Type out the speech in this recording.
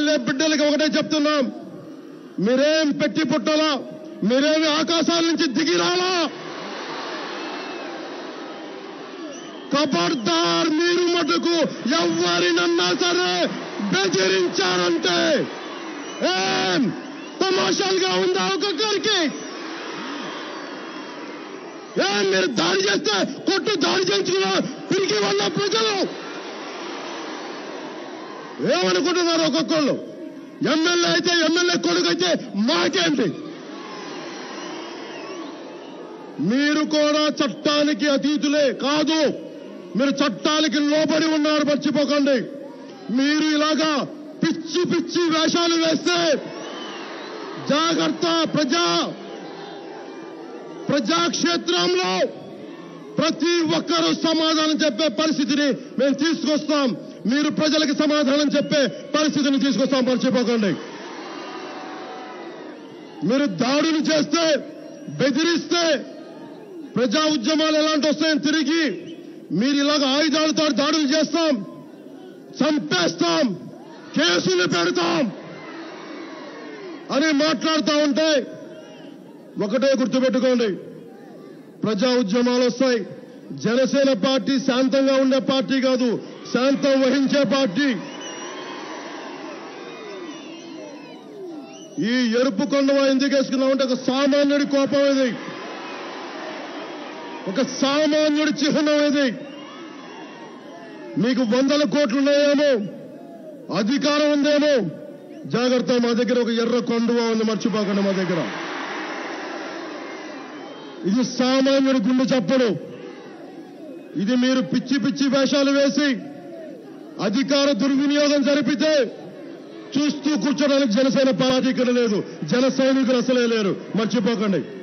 MLA బిడ్డలకి ఒకటే చెప్తున్నాం మీరేం పెట్టి పుట్టాలా మీరేమి ఆకాశాల నుంచి దిగి రాలా కబర్దార్ మీరు మటుకు ఎవరినన్నా సరే బెదిరించారంటే ఏం తమాషాలుగా ఉందా ఒక్కొక్కరికి ఏం మీరు దాడి చేస్తే కొట్టు దాడి చేయించుకున్న పిరికి వల్ల ప్రజలు ఏమనుకుంటున్నారు ఒక్కొక్కళ్ళు ఎమ్మెల్యే అయితే ఎమ్మెల్యే కొడుకు అయితే మాకేంటి మీరు కూడా చట్టానికి అతీతులే కాదు మీరు చట్టాలకి లోబడి ఉన్నారు మర్చిపోకండి మీరు ఇలాగా పిచ్చి పిచ్చి వేషాలు వేస్తే జాగ్రత్త ప్రజా ప్రజాక్షేత్రంలో ప్రతి ఒక్కరూ సమాధానం చెప్పే పరిస్థితిని మేము తీసుకొస్తాం మీరు ప్రజలకు సమాధానం చెప్పే పరిస్థితిని తీసుకొస్తాం మర్చిపోకండి మీరు దాడులు చేస్తే బెదిరిస్తే ప్రజా ఉద్యమాలు ఎలాంటి వస్తాయని తిరిగి మీరు ఇలాగ ఆయుధాలతో దాడులు చేస్తాం చంపేస్తాం కేసులు పెడతాం అని మాట్లాడుతూ ఉంటే ఒకటే గుర్తుపెట్టుకోండి ప్రజా ఉద్యమాలు వస్తాయి జనసేన పార్టీ శాంతంగా ఉండే పార్టీ కాదు శాంతం వహించే పార్టీ ఈ ఎరుపు కొండవా ఎందుకు వేసుకున్నామంటే ఒక సామాన్యుడి కోపం ఇది ఒక సామాన్యుడి చిహ్నం ఇది మీకు వందల కోట్లు ఉన్నాయేమో అధికారం ఉందేమో జాగ్రత్త మా దగ్గర ఒక ఎర్ర కొండువా ఉంది మర్చిపోకండి మా దగ్గర ఇది సామాన్యుడి గుండె చప్పుడు ఇది మీరు పిచ్చి పిచ్చి వేషాలు వేసి అధికార దుర్వినియోగం జరిపితే చూస్తూ కూర్చోడానికి జనసేన పార్టీ ఇక్కడ లేదు జన సైనికులు అసలే లేరు మర్చిపోకండి